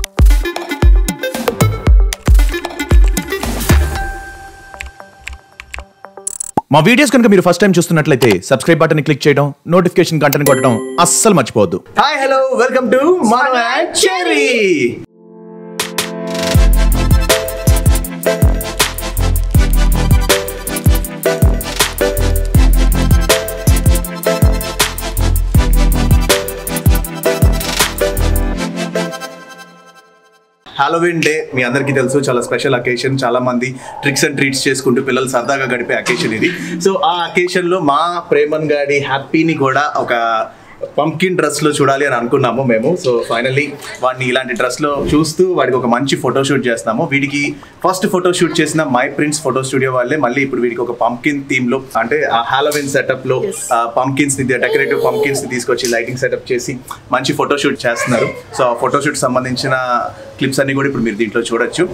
మా వీడియోస్ కనుక మీరు ఫస్ట్ టైం చూస్తున్నట్లయితే సబ్స్క్రైబ్ బటన్ క్లిక్ చేయడం నోటిఫికేషన్ గంటను కొట్టడం అస్సలు మర్చిపోవద్దు హాయ్ హలో వెల్కమ్ టు మనం చెరీ హాలోవిన్ డే మీ అందరికీ తెలుసు చాలా స్పెషల్ అకేషన్ చాలా మంది ట్రిక్స్ అండ్ ట్రీట్స్ చేసుకుంటూ పిల్లలు సరదాగా గడిపే అకేషన్ ఇది సో ఆ అకేషన్ లో మా ప్రేమన్ గాడి హ్యాపీని కూడా ఒక పంకిన్ డ్రెస్ లో చూడాలి అని అనుకున్నాము మేము సో ఫైనల్లీ వాడిని ఇలాంటి డ్రెస్ లో చూస్తూ వాడికి ఒక మంచి ఫోటో షూట్ చేస్తున్నాము వీడికి ఫస్ట్ ఫోటో షూట్ చేసిన మై ప్రిన్స్ ఫోటో స్టూడియో వాళ్ళే మళ్ళీ ఇప్పుడు వీడికి ఒక పంకిన్ థీమ్ లో అంటే ఆ హాలోవిన్ సెటప్ లో పంకిన్స్ ని డెకరేటివ్ పంకిన్స్ ని తీసుకొచ్చి లైటింగ్ సెటప్ చేసి మంచి ఫోటో షూట్ చేస్తున్నారు సో ఆ ఫోటో షూట్ సంబంధించిన క్లిప్స్ అన్ని కూడా ఇప్పుడు మీరు దీంట్లో చూడొచ్చు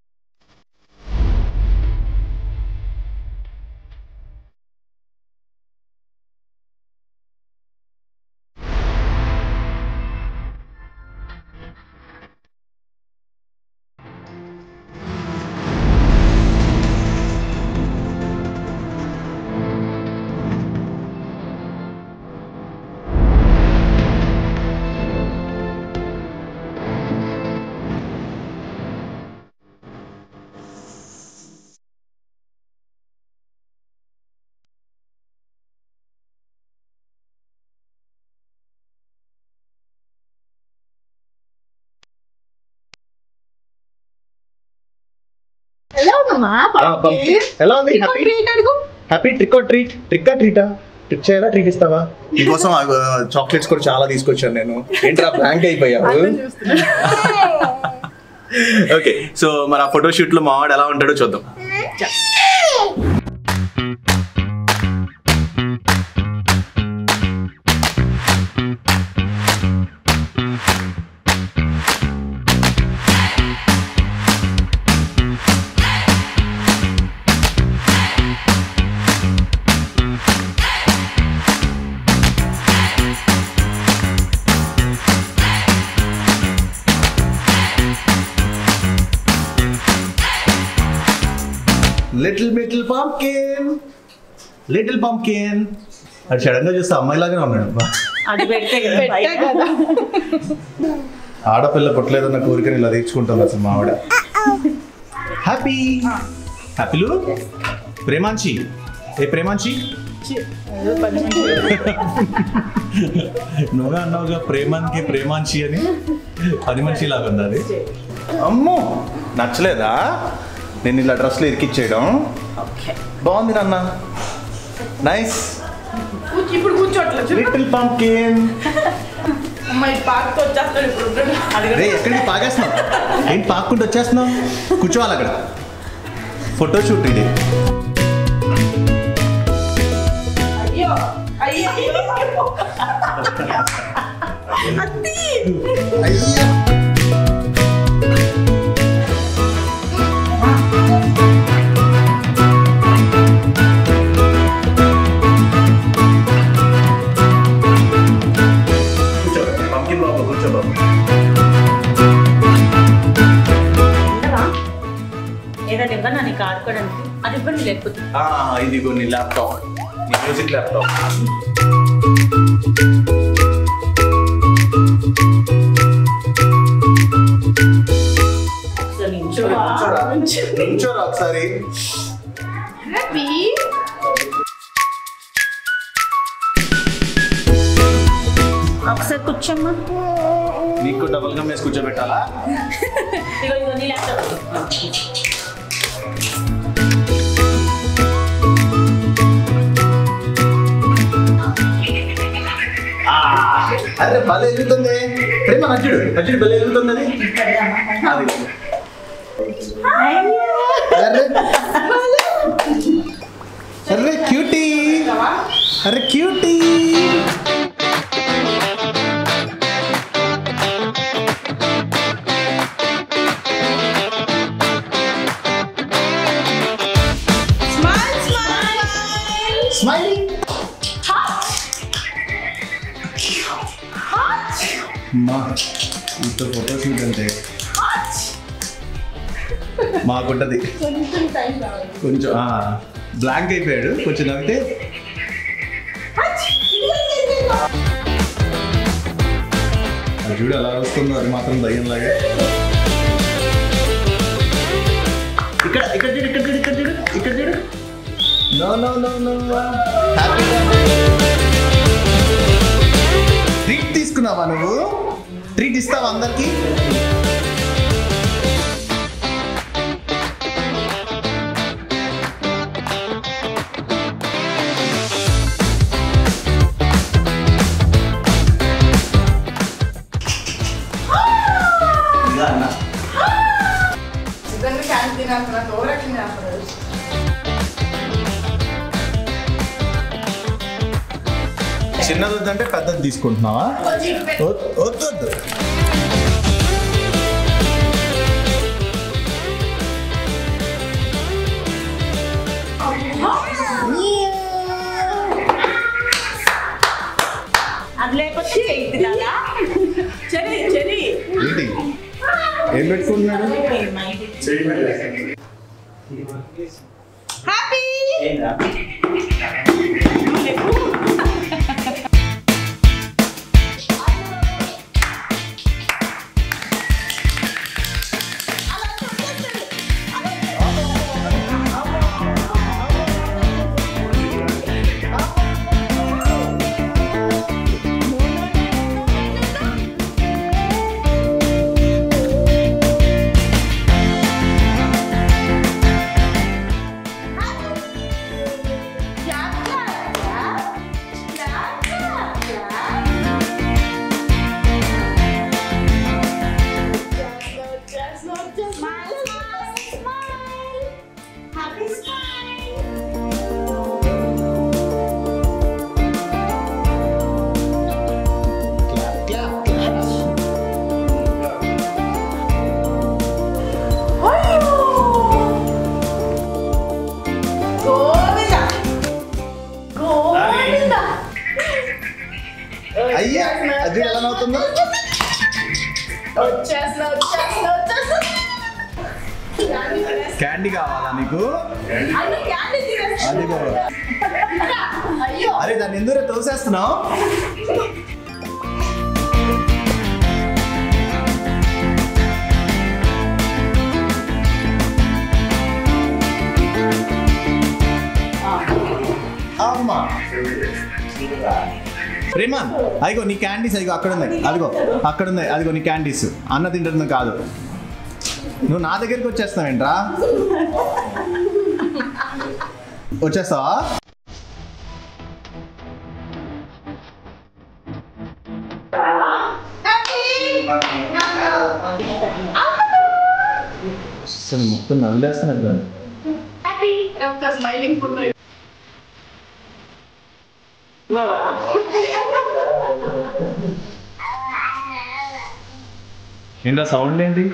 ఎలా ఉందమ్మా ఎలా ఉంది happy happy trick or treat trick ఆ ట్రీటా ట్రిక్ చేయాలా ట్రీట్ ఇస్తావా మీకోసం చాక్లెట్స్ కూడా చాలా తీసుకొచ్చాను నేను ఏంట్రా బ్లాంక్ అయిపోయావు ఓకే సో మరి ఆ ఫోటో షూట్ లో మావాడు ఎలా ఉంటాడో చూద్దాం little little pumpkin little pumpkin అది సడన్ గా చూస్తే అమ్మాయిలాగానే ఉన్నాడు అది పెడితే కదా ఆడపిల్ల పుట్టలేదన్న కోరికని ఇలా తీర్చుకుంటుంది అసలు మావిడ హ్యాపీ హ్యాపీలు ప్రేమాంచి ఏ ప్రేమాంచి నువ్వే అన్నావుగా ప్రేమానికి ప్రేమాంచి అని పని మనిషి లాగా ఉంది అది అమ్మో నచ్చలేదా నేను ఇలా డ్రెస్లో ఇరికిచ్చేయడం బాగుంది నాన్న నైస్ ఇప్పుడు కూర్చోట్లేదు లిటిల్ పంకిన్ అమ్మాయి పార్క్ వచ్చేస్తాడు ఇప్పుడు అది రే ఎక్కడికి పాగేస్తున్నావు ఏంటి పాక్కుంటూ వచ్చేస్తున్నావు కూర్చోవాలి అక్కడ ఫోటో షూట్ ఇది అయ్యో అయ్యో అయ్యా పంకిన్ బాబు కూర్చో బాబు ఏదైనా ఇవ్వనా నీకు ఆడుకోవడానికి అది ఇవ్వండి లేకపోతే ఆ, ఇది కొన్ని ల్యాప్టాప్ నీ మ్యూజిక్ ల్యాప్టాప్ ఒకసారి నించోవా? నించోరా ఒకసారి హ్యాపీ ఒకసారి కూర్చోమ్మా నీకు డబల్ గమ్ వేసి కూర్చోబెట్టాలా ఇదిగో ఇదిగో నీ ల్యాప్టాప్ అరే భలే ఎగురుతుంది ప్రేమ నచ్చుడు నచ్చుడు భలే ఎగురుతుంది అది అది అరే అరే క్యూటీ అరే క్యూటీ స్మైల్ స్మైల్ స్మైలింగ్ అమ్మా ఇంత ఫోటో షూట్ అంటే మాకుంటది కొంచెం టైం కావాలి కొంచెం బ్లాంక్ అయిపోయాడు కొంచెం నవ్వితే అది చూడు ఎలా వస్తుందో అది మాత్రం దయ్యంలాగా ఇక్కడ ఇక్కడ చూడు ఇక్కడ చూడు ఇక్కడ చూడు ఇక్కడ చూడు no no no no treat తీసుకున్నావా నువ్వు ట్రీట్ ఇస్తావా అందరికి నిజంగా క్యాంటీన్ తినేస్తున్నా ఓవరాక్షన్ చేస్తున్నాడు చిన్నది వద్దంటే పెద్దది తీసుకుంటున్నావా కొంచెం పెట్టు. వద్దు వద్దు వద్దు. అది లేకపోతే చెయ్యి తినాలా చెరి చెరి ఏంటి ఏం పెట్టుకుంటున్నాడు happy Happy smile. Govinda Govinda అయ్యా అది ఎలా నవ్వుతుందో వచ్చేస్తున్నా వచ్చేస్తున్నా వచ్చేస్తున్నా క్యాండీ కావాలా నీకు అన్ని క్యాండీ తినేస్తున్నా. అది బాబు అయ్యో అరే దాన్ని ఎందుకు తోసేస్తున్నావు అమ్మా రేమాన్ అదిగో నీ క్యాండీస్ అదిగో అక్కడ ఉన్నాయి అదిగో అక్కడ ఉన్నాయి అదిగో నీ క్యాండీస్ అన్న తింటుంది కాదు నువ్వు నా దగ్గరికి వచ్చేస్తావేంట్రా వచ్చేస్తావా అసలు మొత్తం నవ్వులేస్తున్నారు కదా ఒక స్మైలింగ్ ఫుల్ ఏంటా సౌండ్ ఏంటి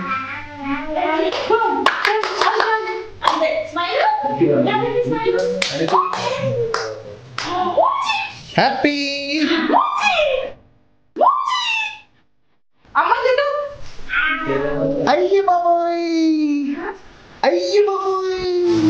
హ్యాపీ అమ్మ తింటు అయ్యి బాబోయ్ అయ్యి బాబోయ్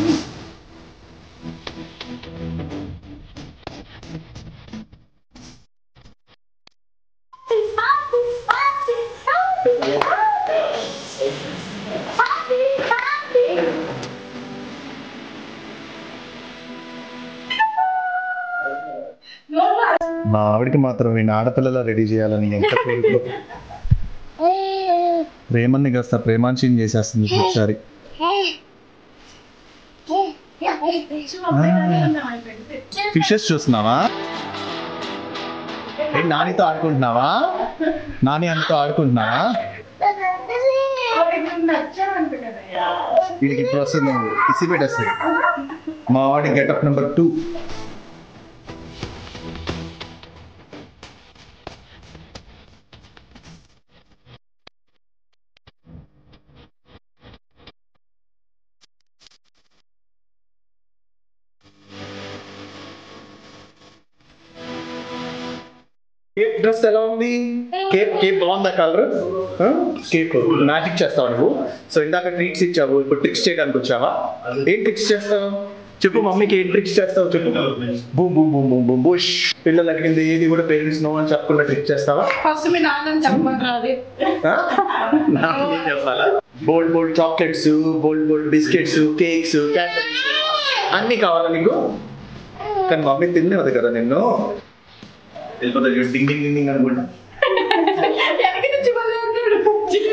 మా ఆవిడకి మాత్రం నేను ఆడపిల్లలా రెడీ చేయాలని ఎంత కోరిక ప్రేమని కాస్త ప్రేమాంశం చేసేస్తుంది ఒకసారి ఫిషెస్ చూస్తున్నావా ఏ నానితో ఆడుకుంటున్నావా నాని అంతో ఆడుకుంటున్నావా వీడికి ఇప్పుడు వస్తుంది నువ్వు ఇసి పెట్టేస్తుంది మా వాడి గెటప్ నెంబర్ టూ డ్రెస్ ఎలా ఉంది కేక్ కేక్ బాగుందా కలర్ కేక్ మ్యాజిక్ చేస్తావు నువ్వు సో ఇందాక ట్రిక్స్ ఇచ్చావు ఇప్పుడు ట్రిక్స్ చేయడానికి వచ్చావా ఏం ట్రిక్స్ చేస్తావు చెప్పు మమ్మీకి ఏం ట్రిక్స్ చేస్తావు చెప్పు boom boom boom boom boom బుష్ పిల్లలు అడిగింది ఏది కూడా పేరెంట్స్ నో అని చెప్పకుండా ట్రిక్ చేస్తావా ఫస్ట్ మీ నాన్నని చెప్పమంటారు అది బోల్డ్ బోల్డ్ చాక్లెట్స్ బోల్డ్ బోల్డ్ బిస్కెట్స్ కేక్స్ అన్నీ కావాలా నీకు కానీ మమ్మీ తినేది కదా నిన్ను వెళ్ళిపోతా చూడు డింగ్ డింగ్ డింగ్ అనుకుంటా వెనక నుంచి మళ్ళీ అంటాడు చిన్న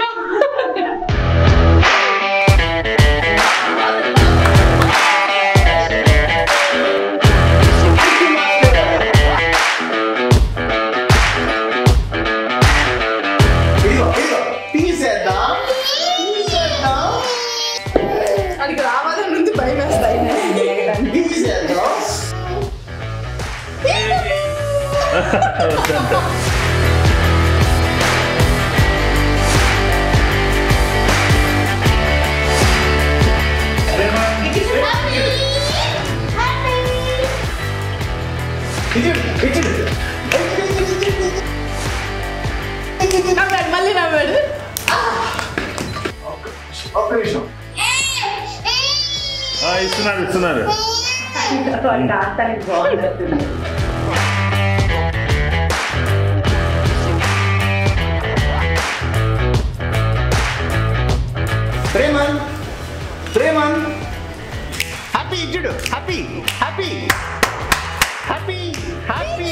ఇదిగో, ఇదిగో, తీసేద్దాం తీసేద్దాం అది రావాలని నుంచి భయం వేస్తాయి తీసేద్దాం ఇచ్చిండు, ఇచ్చిండు. నవ్వాడు మళ్ళీ నవ్వాడు ఒక్క నిమిషం ఆ, ఇస్తున్నారు ఇస్తున్నారు ప్రేమన్ ప్రేమన్ హ్యాపీ ఇచ్చుడు happy happy happy happy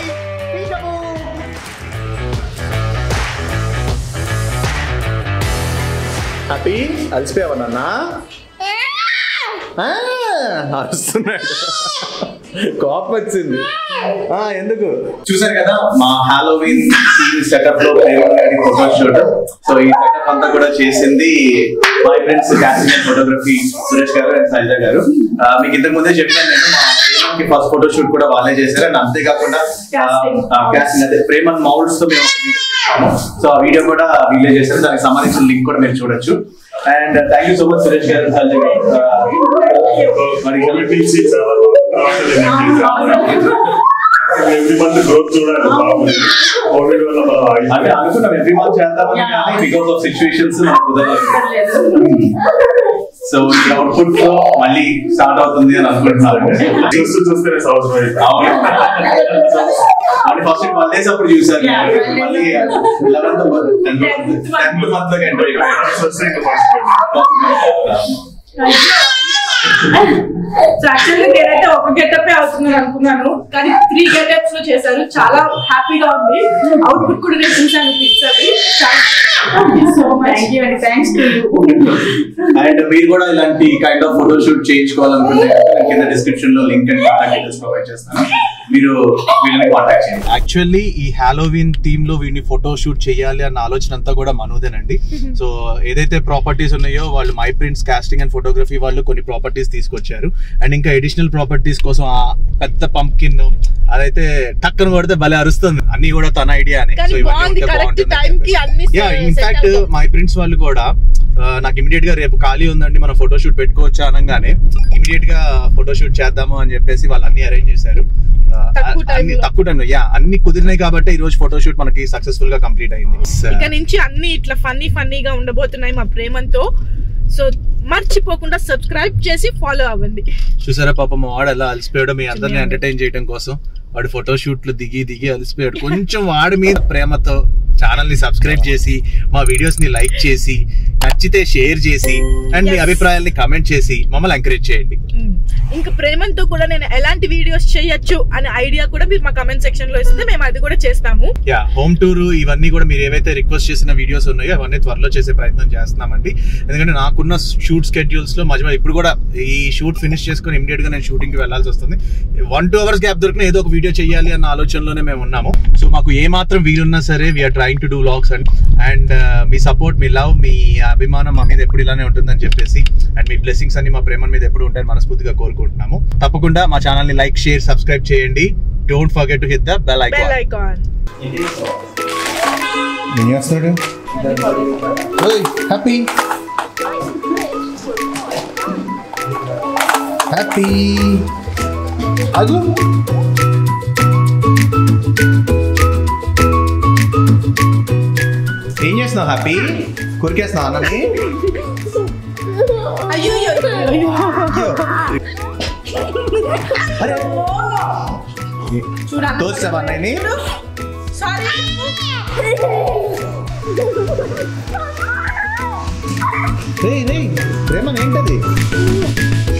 happy అలసిపోయావా నాన్న ఆ, అరుస్తున్నాడు కోపం వచ్చింది ఆ, ఎందుకు చూసారు కదా మా హాలోవిన్ సెటప్ లో ఫోటో షూట్ సో ఈ సెటప్ అంతా కూడా చేసింది my friends casting photography Suresh garu and సైజా గారు ఆ, మీకు ఇంతకు ముందే చెప్పాను నేను మా ఫస్ట్ ఫోటో షూట్ కూడా వాళ్ళే చేశారు అండ్ అంతేకాకుండా క్యాసింగ్ అదే ప్రేమన్ మౌల్డ్స్ తో మేము ఒక వీడియో చేసాము సో ఆ వీడియో కూడా వీళ్ళే చేశారు దానికి సంబంధించిన లింక్ కూడా మీరు చూడొచ్చు and thank you so much Suresh garu Saija గారు ఆ, మరి ఎల్పిసి చాలా ఎవ్రీ మంత్ గ్రోత్ చూడాలి బాగుంది కోవిడ్ వల్ల మనం అంటే ఆగిపోయాం. అనుకున్నాం ఎవ్రీ మంత్ చేద్దామని కానీ బికాస్ ఆఫ్ సిచ్యువేషన్స్ కుదరలేదు సో ఈ అవుట్పుట్ తో మళ్ళీ స్టార్ట్ అవుతుంది అని అనుకుంటున్నాను చూస్తూ చూస్తేనే సంవత్సరం అయిపోయింది. అవును ఫస్ట్ వన్ డేస్ అప్పుడు చూసాను మళ్ళీ లెవెన్త్ టెన్త్ మంత్ లో ఎంటర్ వస్తే ఇంకా మర్చిపోయింది. సో యాక్చువల్లీ నేనైతే ఒక గెటప్ అవుతున్నాను అనుకున్నాను కానీ త్రీ గెటప్స్ లో చేశారు చాలా హ్యాపీగా ఉంది అవుట్పుట్ కూడా నేను చూసాను పిక్స్ అవి సో మచ్ అండి థ్యాంక్స్ టు అండ్ మీరు కూడా ఇలాంటి కైండ్ ఆఫ్ ఫోటో షూట్ చేయించుకోవాలనుకుంటే కనుక కింద డిస్క్రిప్షన్ లో link and contact details provide చేస్తాను మీరు వీళ్ళని కాంటాక్ట్ చేయండి యాక్చువల్లీ ఈ హాలోవిన్ థీమ్ లో వీడిని ఫోటో షూట్ చేయాలి అన్న ఆలోచన అంతా కూడా మనోదేనండి సో ఏదైతే ప్రాపర్టీస్ ఉన్నాయో వాళ్ళు my prints casting and photography వాళ్ళు కొన్ని ప్రాపర్టీస్ తీసుకొచ్చారు అండ్ ఇంకా ఎడిషనల్ ప్రాపర్టీస్ కోసం ఆ పెద్ద పంప్కిన్ అదైతే టక్కన కొడితే భలే అరుస్తుంది అన్ని కూడా తన ఐడియా అని కానీ So ఇవన్నీ బాగుంది ఉంటే కరెక్ట్ బాగుంటుంది టైం కి అన్ని yeah set in fact up. My prints వాళ్ళు కూడా ఆ, నాకు ఇమీడియట్ గా రేపు ఖాళీ ఉందండి మనం ఫోటో షూట్ పెట్టుకోవచ్చా అనగానే ఇమీడియట్ గా ఫోటో షూట్ చేద్దాము అని చెప్పేసి వాళ్ళు అన్ని అరేంజ్ చేశారు ఆ, తక్కువ time అన్ని లో. తక్కువ టైంలో యా అన్ని కుదిరినాయి కాబట్టి ఈ రోజు ఫోటో షూట్ మనకి సక్సెస్ఫుల్ గా కంప్లీట్ అయింది ఇక నుంచి అన్ని ఇట్లా ఫన్నీ ఫన్నీగా ఉండబోతున్నాయి మా ప్రేమంతో సో మర్చిపోకుండా సబ్స్క్రైబ్ చేసి ఫాలో అవ్వండి చూసారా పాపం మా వాడు అలా అలసిపోయాడు మీ అందరిని ఎంటర్టైన్ చేయడం కోసం వాడు ఫోటో షూట్లు దిగి దిగి అలసిపోయాడు కొంచెం వాడి మీద ప్రేమతో ఛానల్ ని సబ్స్క్రైబ్ చేసి మా వీడియోస్ ని లైక్ చేసి నచ్చితే షేర్ చేసి అండ్ మీ Yes. అభిప్రాయాల్ని కమెంట్ చేసి మమ్మల్ని ఎంకరేజ్ చేయండి ఇంకా ప్రేమంతో కూడా నేను ఎలాంటి వీడియోస్ చేయొచ్చు అనే ఐడియా కూడా మీరు మా కమెంట్ సెక్షన్ లో ఇస్తే మేము అది కూడా చేస్తాము యా హోమ్ టూర్ ఇవన్నీ కూడా మీరు ఏవైతే రిక్వెస్ట్ చేసిన వీడియోస్ ఉన్నాయో అవన్నీ త్వరలో చేసే ప్రయత్నం చేస్తున్నామండి ఎందుకంటే నాకున్న షూట్ స్కెడ్యూల్స్ లో మధ్య ఇప్పుడు కూడా ఈ షూట్ ఫినిష్ చేసుకుని ఇమీడియట్ గా నేను షూటింగ్ కి వెళ్లాల్సి వస్తుంది వన్ టూ అవర్స్ గ్యాప్ దొరికిన ఏదో ఒక వీడియో చేయాలి అన్న ఆలోచనలోనే మేము ఉన్నాము సో మాకు ఏ మాత్రం వీలున్నా సరే we are trying to do vlogs and and మీ సపోర్ట్ మీ లవ్ మీ అభిమానం మా మీద ఎప్పుడు ఇలానే ఉంటుందని చెప్పేసి అండ్ మీ బ్లెస్సింగ్స్ అన్ని మా ప్రేమ మీద ఎప్పుడు ఉంటాయని మనస్ఫూర్తిగా కోరుకుంటున్నాము తప్పకుండా మా ఛానల్ ని లైక్ షేర్ సబ్స్క్రైబ్ చేయండి don't forget to hit the bell bell icon icon ఏం చేస్తాడు హ్యాపీ హ్యాపీ అగు చేస్తున్నావు హ్యాపీ కొరికేస్తున్నావు అన్నని అయ్యో అయ్యో అయ్యో అరే చూడండి తోస్తావా అన్నయ్యని సారీ రే రే ప్రేమ ఏంటది